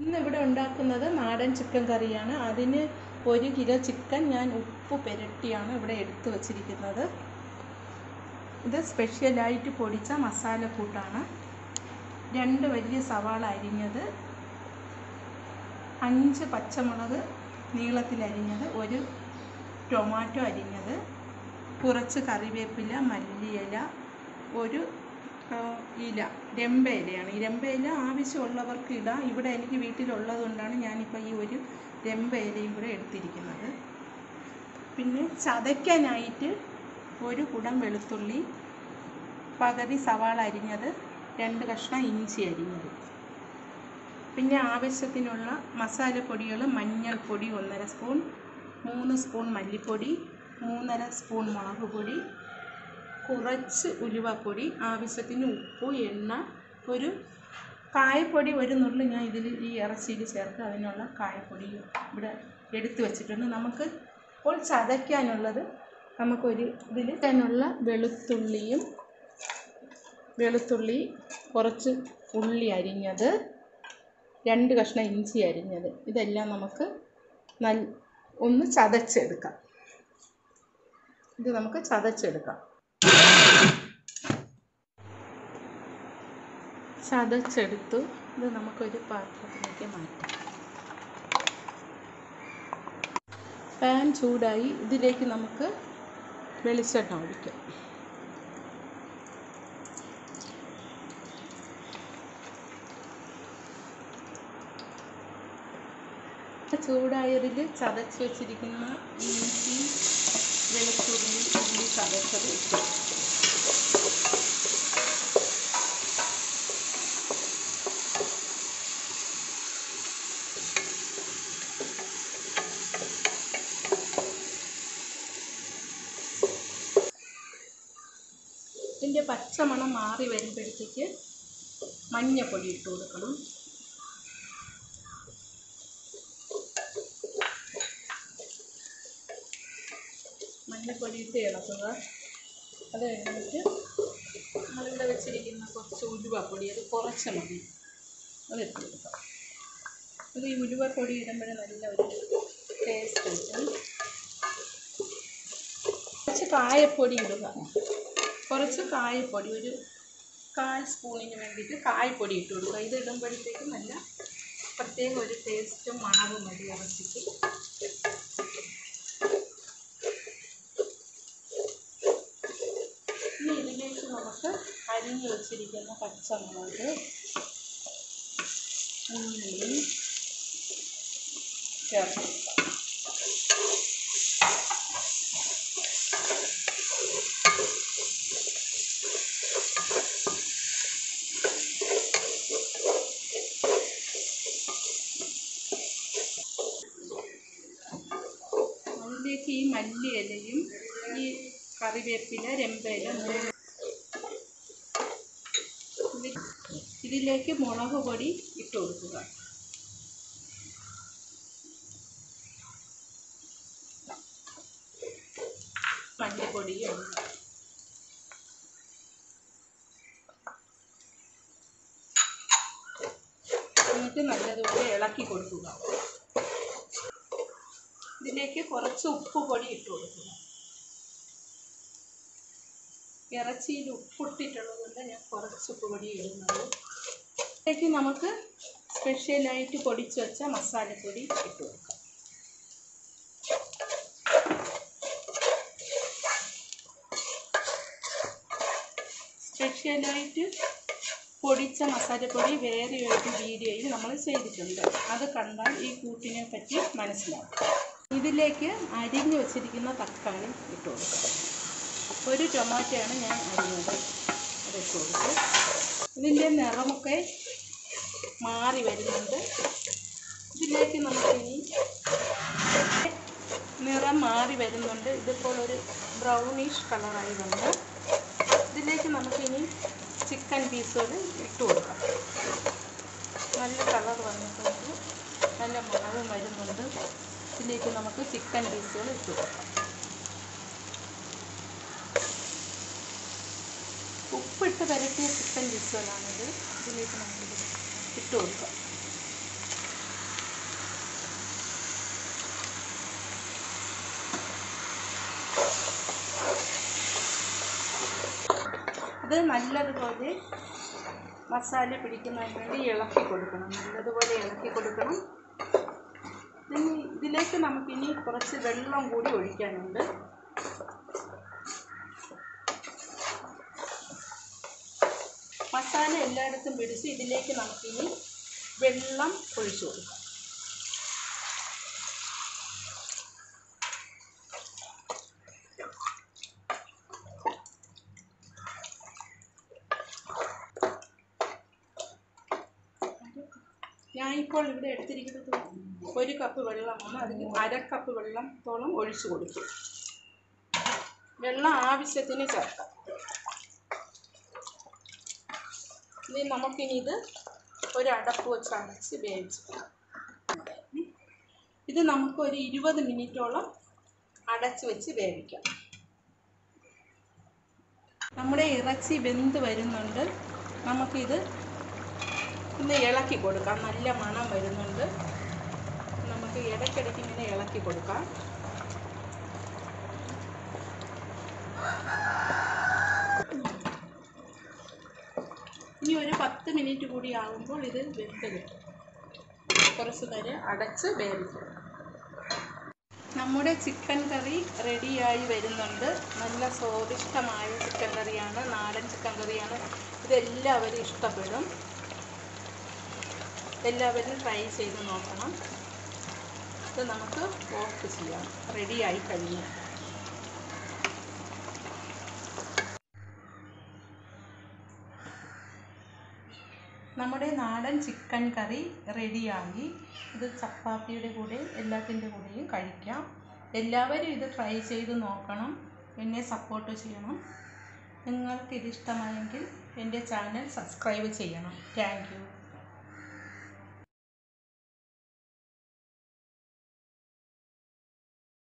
ഇന്ന് ഇവിടെ ഉണ്ടാക്കുന്നത് നാടൻ ചിക്കൻ കറിയാണ് അതിന് ഒരു കിലോ ചിക്കൻ ഞാൻ ഉപ്പ് പുരട്ടിയാണ് ഇവിടെ എടുത്തു വച്ചിരിക്കുന്നത് ഇത് സ്പെഷ്യലായിട്ട് പൊടിച്ച മസാലക്കൂട്ടാണ് രണ്ട് വലിയ സവാള അരിഞ്ഞത് അഞ്ച് പച്ചമുളക് നീളത്തിൽ അരിഞ്ഞത് ഒരു ടൊമാറ്റോ അരിഞ്ഞത് കുറച്ച് കറിവേപ്പില മല്ലിയില ഒരു ആ, ഇല രമ്പ ഇലയാണ് ഈ രമ്പ ഇല ആവശ്യമുള്ളവർക്ക് ഇടാം ഇവിടെ എനിക്ക് വീട്ടിലുള്ളത് കൊണ്ടാണ് ഞാനിപ്പോൾ ഈ ഒരു രമ്പ ഇലയും കൂടെ എടുത്തിരിക്കുന്നത് പിന്നെ ചതയ്ക്കാനായിട്ട് ഒരു കുടം വെളുത്തുള്ളി പകുതി സവാള അരിഞ്ഞത് രണ്ട് കഷ്ണം ഇഞ്ചി അരിഞ്ഞത് പിന്നെ ആവശ്യത്തിനുള്ള മസാലപ്പൊടികൾ മഞ്ഞൾപ്പൊടി ഒന്നര സ്പൂൺ മൂന്ന് സ്പൂൺ മല്ലിപ്പൊടി മൂന്നര സ്പൂൺ മുളക് പൊടി കുറച്ച് ഉലുവപ്പൊടി ആവശ്യത്തിന് ഉപ്പ് എണ്ണ ഒരു കായപ്പൊടി ഒരു നുള്ളി ഞാൻ ഇതിൽ ഈ ഇറച്ചിയിൽ ചേർത്ത് അതിനുള്ള കായപ്പൊടി ഇവിടെ എടുത്തു വച്ചിട്ടുണ്ട് നമുക്ക് ഇപ്പോൾ ചതയ്ക്കാനുള്ളത് നമുക്കൊരു ഇതിൽ അതിനുള്ള വെളുത്തുള്ളിയും വെളുത്തുള്ളി കുറച്ച് ഉള്ളി അരിഞ്ഞത് രണ്ട് കഷ്ണം ഇഞ്ചി അരിഞ്ഞത് ഇതെല്ലാം നമുക്ക് നൽ ഒന്ന് ചതച്ചെടുക്കാം ഇത് നമുക്ക് ചതച്ചെടുക്കാം ചതച്ചെടുത്തു ഇത് നമുക്കൊരു പാത്രത്തിലേക്ക് മാറ്റാം പാൻ ചൂടായി ഇതിലേക്ക് നമുക്ക് വെളിച്ചെണ്ണ ഒഴിക്കാം ചൂടായതിൽ ചതച്ച് വെച്ചിരിക്കുന്ന ഇഞ്ചി വെളുത്തുള്ളി ഉള്ളി ചതച്ചത് ഇട്ടു ഇതിൻ്റെ പച്ചമണം മാറി വരുമ്പോഴത്തേക്ക് മഞ്ഞപ്പൊടി ഇട്ട് കൊടുക്കണം മഞ്ഞപ്പൊടി ഇട്ട് ഇളക്കുക അത് കഴിഞ്ഞിട്ട് നമ്മളിവിടെ വെച്ചിരിക്കുന്ന കുറച്ച് ഉലുവപ്പൊടി അത് കുറച്ച് മതി അത് ഇട്ട് കൊടുക്കാം അത് ഈ ഉലുവപ്പൊടി ഇടുമ്പോൾ നല്ല ഒരു ടേസ്റ്റ് കിട്ടും കുറച്ച് കായപ്പൊടി ഇടുക കുറച്ച് കായപ്പൊടി ഒരു കാൽ സ്പൂണിന് വേണ്ടിയിട്ട് കായപ്പൊടി ഇട്ട് കൊടുക്കുക ഇത് ഇടുമ്പോഴത്തേക്ക് നല്ല പ്രത്യേക ഒരു ടേസ്റ്റും മണവും മതി ഇറച്ചിക്ക് ഇനി ഇതിലേക്ക് നമുക്ക് അരിഞ്ഞു വെച്ചിരിക്കുന്ന പച്ചമുളക് ഉള്ളി ചേർത്ത് കൊടുക്കാം അതിലേക്ക് ഈ മല്ലിയിലയും ഈ കറിവേപ്പില രമ്പയില മൂന്ന് ഇത് ഇതിലേക്ക് മുളക് പൊടി ഇട്ട് കൊടുക്കുക മല്ലിപ്പൊടിയും എന്നിട്ട് നല്ലതുപോലെ ഇളക്കി കൊടുക്കുക ഇതിലേക്ക് കുറച്ച് ഉപ്പ് പൊടി ഇട്ട് കൊടുക്കുക ഇറച്ചിയിൽ ഉപ്പിട്ടിട്ടുള്ളത് കൊണ്ട് ഞാൻ കുറച്ച് ഉപ്പ് പൊടി ഇടുന്നത് ഇതിലേക്ക് നമുക്ക് സ്പെഷ്യലായിട്ട് പൊടിച്ച് വെച്ച മസാലപ്പൊടി ഇട്ട് കൊടുക്കാം സ്പെഷ്യലായിട്ട് പൊടിച്ച മസാലപ്പൊടി വേറെ ഒരു വീഡിയോയിൽ നമ്മൾ ചെയ്തിട്ടുണ്ട് അത് കണ്ടാൽ ഈ കൂട്ടിനെ പറ്റി മനസ്സിലാവും ഇതിലേക്ക് അരിഞ്ഞു വെച്ചിരിക്കുന്ന തക്കാളി ഇട്ട് കൊടുക്കുക ഒരു ടൊമാറ്റോയാണ് ഞാൻ അരിഞ്ഞത് അത് ഇട്ട് കൊടുത്തു ഇതിൻ്റെ നിറമൊക്കെ മാറി വരുന്നുണ്ട് ഇതിലേക്ക് നമുക്കിനി നിറം മാറി വരുന്നുണ്ട് ഇതിപ്പോൾ ഒരു ബ്രൗണിഷ് കളറായി വന്ന് ഇതിലേക്ക് നമുക്കിനി ചിക്കൻ പീസുകൾ ഇട്ട് കൊടുക്കാം നല്ല കളർ വന്നിട്ടുണ്ട് നല്ല മണവും വരുന്നുണ്ട് ഇതിലേക്ക് നമുക്ക് ചിക്കൻ പീസുകൾ ഇട്ട് കൊടുക്കാം ഉപ്പിട്ട് പരത്തിയ ചിക്കൻ പീസുകളാണിത് ഇതിലേക്ക് നമുക്കിത് ഇട്ട് കൊടുക്കാം അത് നല്ലതുപോലെ മസാല പിടിക്കുന്നതിന് വേണ്ടി ഇളക്കി കൊടുക്കണം നല്ലതുപോലെ ഇളക്കി കൊടുക്കണം ഇനി ഇതിലേക്ക് നമുക്കിനി കുറച്ച് വെള്ളം കൂടി ഒഴിക്കാനുണ്ട് മസാല എല്ലായിടത്തും പിടിച്ച് ഇതിലേക്ക് നമുക്കിനി വെള്ളം ഒഴിച്ചു കൊടുക്കാം ഞാനിപ്പോൾ ഇവിടെ എടുത്തിരിക്കുന്നത് ഒരു കപ്പ് വെള്ളമാണ് അതിന് അര കപ്പ് വെള്ളത്തോളം ഒഴിച്ചു കൊടുക്കും വെള്ളം ആവശ്യത്തിന് ചേർക്കാം ഇനി നമുക്കിനി ഇത് ഒരു അടപ്പ് വെച്ച് അടച്ച് വേവിച്ച് ഇത് നമുക്ക് ഒരു ഇരുപത് മിനിറ്റോളം അടച്ച് വെച്ച് വേവിക്കാം നമ്മുടെ ഇറച്ചി വെന്ത് വരുന്നുണ്ട് നമുക്കിത് ഒന്ന് ഇളക്കി കൊടുക്കാം നല്ല മണം വരുന്നുണ്ട് നമുക്ക് ഇടയ്ക്കിടയ്ക്ക് ഇങ്ങനെ ഇളക്കി കൊടുക്കാം ഇനി ഒരു പത്ത് മിനിറ്റ് കൂടി ആകുമ്പോൾ ഇത് വെന്ത് കിട്ടും കുറച്ച് നേരം അടച്ച് വേവിക്കും നമ്മുടെ ചിക്കൻ കറി റെഡിയായി വരുന്നുണ്ട് നല്ല സ്വാദിഷ്ടമായ ചിക്കൻ കറിയാണ് നാടൻ ചിക്കൻ കറിയാണ് ഇതെല്ലാവരും ഇഷ്ടപ്പെടും എല്ലാവരും ട്രൈ ചെയ്ത് നോക്കണം ഇത് നമുക്ക് ഓഫ് ചെയ്യാം റെഡിയായി കഴിഞ്ഞു നമ്മുടെ നാടൻ ചിക്കൻ കറി റെഡിയായി ഇത് ചപ്പാത്തിയുടെ കൂടെ എല്ലാത്തിൻ്റെ കൂടെയും കഴിക്കാം എല്ലാവരും ഇത് ട്രൈ ചെയ്ത് നോക്കണം എന്നെ സപ്പോർട്ട് ചെയ്യണം നിങ്ങൾക്ക് ഇത് ഇഷ്ടമായെങ്കിൽ എൻ്റെ ചാനൽ സബ്സ്ക്രൈബ് ചെയ്യണം താങ്ക് യു